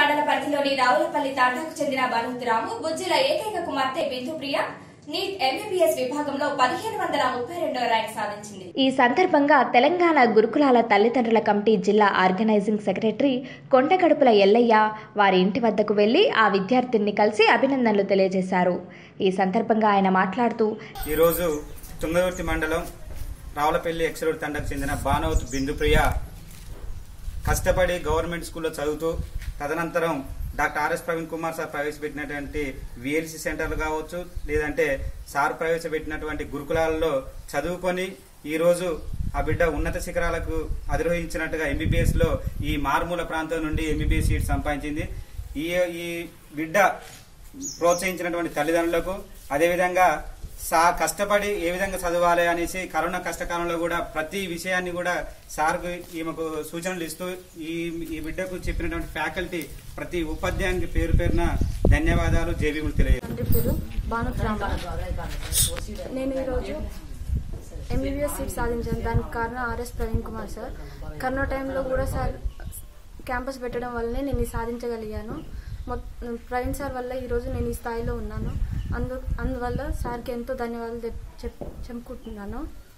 మండల పరిధిలోని రావులపల్లి తాండాకు చెందిన బనుద్రాము బుజ్జిల ఏకైక కుమార్తె బిందుప్రియ నీట్ ఎంబీబీఎస్ విభాగంలో పదిహేను వందల ముప్పై రెండవ ర్యాంక్ సాధించింది ఈ సందర్భంగా తెలంగాణ గురుకులాల తల్లిదండ్రుల కమిటీ జిల్లా ఆర్గనైజింగ్ సెక్రటరీ కొండగడుపుల ఎల్లయ్య వారి ఇంటి వద్దకు వెళ్లి ఆ విద్యార్థిని కలిసి అభినందనలు తెలియజేశారు ఈ సందర్భంగా ఆయన మాట్లాడుతూ ఈరోజు తుంగతుర్తి మండలం రావులపల్లి ఎక్సలూరు తండకు చెందిన బానవత్ బిందుప్రియ కష్టపడి గవర్నమెంట్ స్కూల్లో చదువుతూ తదనంతరం doctor R S Praveen Kumar sir ప్రవేశపెట్టినటువంటి విఎల్సి సెంటర్లు కావచ్చు లేదంటే సార్ ప్రవేశపెట్టినటువంటి గురుకులాలలో చదువుకొని ఈరోజు ఆ బిడ్డ ఉన్నత శిఖరాలకు అధిరోహించినట్టుగా ఎంబీబీఎస్ లో ఈ మారుమూల ప్రాంతం నుండి ఎంబీబీఎస్ సీట్ సంపాదించింది ఈ ఈ బిడ్డ ప్రోత్సహించినటువంటి తల్లిదండ్రులకు అదేవిధంగా సా కష్టపడి ఏ విధంగా చదవాలి అనేసి కరోనా కష్టకాలంలో కూడా ప్రతి విషయాన్ని కూడా సార్కు ఈమెకు సూచనలు ఇస్తూ ఈ ఈ బిడ్డకు చెప్పినటువంటి ఫ్యాకల్టీ ప్రతి ఉపాధ్యాయునికి పేరు పేరున ధన్యవాదాలు జేబీములు తెలియజేస్తాను అంటే పేరు భానుప్రామ నేను ఈరోజు ఎంబీబీఎస్ సీట్ సాధించాను దానికి కారణం R S Praveen Kumar sir corona టైంలో కూడా సార్ క్యాంపస్ పెట్టడం వల్లనే నేను ఇది సాధించగలిగాను మొ- ప్రవీణ్ సార్ వల్ల ఈరోజు నేను ఈ స్థాయిలో ఉన్నాను అందు అందువల్ల సార్కి ఎంతో ధన్యవాదాలు చెప్ చెప్- చెప్పుకుంటున్నాను